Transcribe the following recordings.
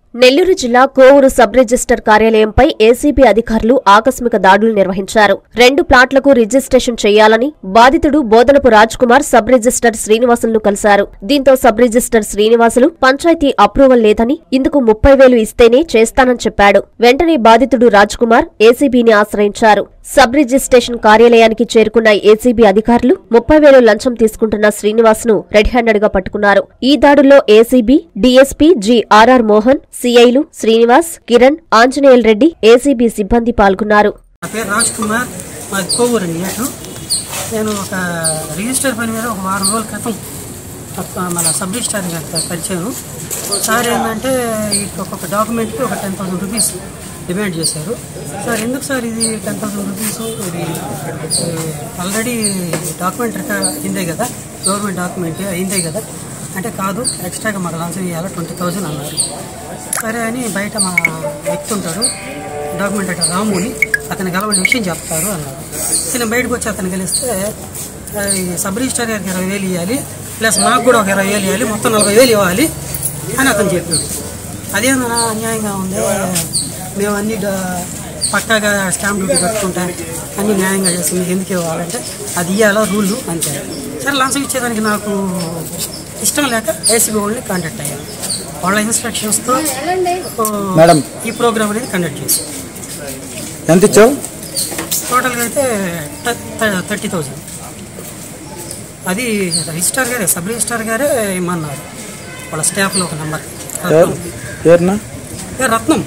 నెల్లూరు జిల్లా Kovur sub register కార్యాలయంపై ACB అధికారులు ఆకస్మిక దాడులు నిర్వహించారు రెండు ప్లాట్లకు రిజిస్ట్రేషన్ చేయాలని బాధితుడు బోధనపు రాజ్ కుమార్ సబ్ రిజిస్టర్ శ్రీనివాసులను కలిశారు దీంతో sub register Srinivasulu panchayati approval లేదని ఇందుకు ముప్పై వేలు ఇస్తేనే చేస్తానని చెప్పాడు వెంటనే బాధితుడు రాజ్ కుమార్ ఏసీబీని ఆశ్రయించారు సబ్ రిజిస్ట్రేషన్ కార్యాలయానికి చేరుకున్న ఏసీబీ అధికారులు ముప్పై వేలు లంచం తీసుకుంటున్న శ్రీనివాస్ ను రెడ్ హ్యాండెడ్ గా పట్టుకున్నారు ఈ దాడుల్లో ACB DSP G R R Mohan సీఐలు శ్రీనివాస్ కిరణ్ ఆంజనేయుల్ రెడ్డి ఏసీబీ సిబ్బంది పాల్గొన్నారు నా పేరు రాజ్ కుమార్ మాది కోవూరు అండి ఏటు నేను ఒక రిజిస్టర్ పని మీద ఒక వారం రోజుల క్రితం ఒక మన సబ్ రిజిస్టర్ గారితో పరిచయం సార్ ఏంటంటే ఇటు ఒక్కొక్క డాక్యుమెంట్కి ఒక టెన్ థౌసండ్ రూపీస్ డిమాండ్ చేశారు సార్ ఎందుకు సార్ ఇది టెన్ థౌసండ్ రూపీస్ ఇది ఆల్రెడీ డాక్యుమెంట్ అయిందే కదా గవర్నమెంట్ డాక్యుమెంట్ అయిందే కదా అంటే కాదు ఎక్స్ట్రాగా మాకు లంచం ఇవ్వాలి ట్వంటీ థౌజండ్ అన్నారు సరే అని బయట మా వ్యక్తి ఉంటాడు డాక్యుమెంట్ అంటే రాముని అతని గలవని విషయం చెప్తారు అన్నారు నేను బయటకు వచ్చి అతను కలిస్తే ఆ, ఈ సబ్ రిజిస్టర్ గారికి ఇరవై వేలు ఇవ్వాలి ప్లస్ మాకు కూడా ఒక ఇరవై వేలు ఇవ్వాలి మొత్తం నలభై వేలు ఇవ్వాలి అని అతను చెప్పాడు అదేందన్నా అన్యాయంగా ఉంది మేము అన్ని డా- పక్కాగా స్టాంప్ డ్యూటీ కట్టుకుంటా అన్ని న్యాయంగా చేసి మీకు ఎందుకు ఇవ్వాలంటే అది ఇవ్వాలా రూల్ అంతే సరే లంచం ఇచ్చేదానికి నాకు ఇష్టం లేక ఏసీబీ వాళ్ళని కాంటాక్ట్ అయ్యాను వాళ్ళ ఇన్స్ట్రక్షన్స్తో మేడం ఈ ప్రోగ్రామ్ అనేది కండక్ట్ చేసి ఎంత ఇచ్చావు టోటల్గా అయితే థర్టీ థౌజండ్ అది రిజిస్టార్ గారే సబ్ రిజిస్టార్ గారే ఇమ్మన్నారు వాళ్ళ స్టాఫ్లో ఒక నెంబర్ ఎవరు పేరునా రత్నం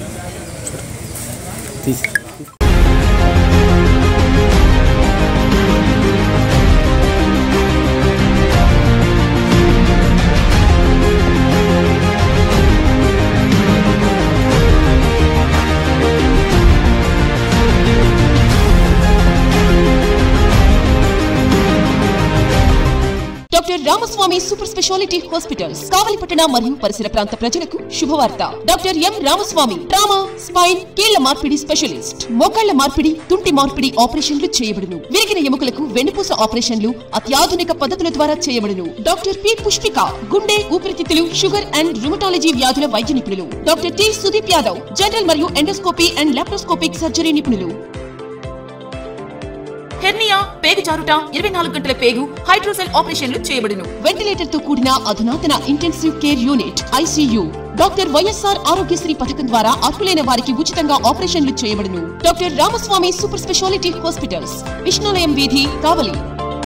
తీసి doctor Ramaswamy super speciality hospitals కావలిపట్టణ మరియు పరిసర ప్రాంత ప్రజలకు శుభవార్త doctor M Ramaswamy trauma spine కీళ్ల మార్పిడి స్పెషలిస్ట్ మోకాళ్ల మార్పిడి తుంటి మార్పిడి ఆపరేషన్లు చేయబడును విరిగిన ఎముకలకు వెన్నుపూస ఆపరేషన్లు అత్యాధునిక పద్ధతుల ద్వారా చేయబడును డాక్టర్ పి పుష్పిక గుండె ఊపిరితిత్తులు షుగర్ అండ్ రుమటాలజీ వ్యాధుల వైద్య నిపుణులు doctor T Sudeep Yadav general మరియు ఎండోస్కోపీ అండ్ లాప్రోస్కోపిక్ సర్జరీ నిపుణులు హెర్నియా పేగు జారుట ఇరవై నాలుగు గంటల పేగు హైడ్రోసెల్ ఆపరేషన్లు చేయబడును వెంటిలేటర్ తో కూడిన అధునాతన intensive care unit ICU doctor YSR Aarogyasri పథకం ద్వారా అర్హులైన వారికి ఉచితంగా ఆపరేషన్లు చేయబడును doctor Ramaswamy super speciality hospitals Vishnulayam వీధి కావలి